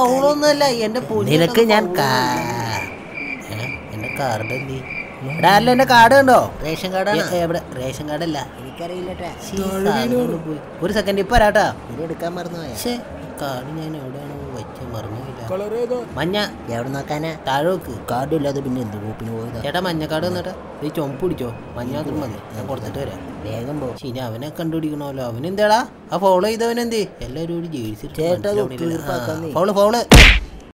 ഫൗളൊന്നുമല്ല എന്റെ പൊന്നു നിനക്ക് ഞാൻ foul കാ- ഒന്നുമില്ല. ഏ? എന്റെ കാർഡ് എന്തി എടാ അല്ല എന്റെ കാർഡ് കണ്ടോ റേഷൻ കാർഡാണ് ഏ, എവിടെ റേഷൻ കാർഡല്ല എനിക്കറിയില്ലട്ടാ ശ്ശീ, സാധനങ്ങൾ പോയി. ഒരു സെക്കൻഡ് ഇപ്പൊ വരാട്ടാ ഇത് എടുക്കാൻ മറന്നുപോയ പക്ഷേ കാർഡ് ഞാൻ എവിടെയാണോ വെച്ച മറന്നില്ല മഞ്ഞ എവിടെ നോക്കാനാ താഴെ വെക്ക് കാർഡ് ഇല്ലാതെ പിന്നെ എന്ത് ഗ്രൂപ്പിന് പോയതാ ചേട്ടാ മഞ്ഞക്കാട് വന്നിട്ടാ ഈ ചുമപ്പ് പിടിച്ചോ മഞ്ഞ മാത്രം മതി ഞാൻ കൊടുത്തിട്ട് വരാം വേഗം പോ ശരി അവനെ കണ്ടുപിടിക്കണമല്ലോ അവനെന്താടാ ആ ഫോളോ ചെയ്തവനെന്തേ എല്ലാവരും ഒരു ജേഴ്സി ചേട്ടാ, അത് തീർപ്പാക്കാൻ നീ. Foul foul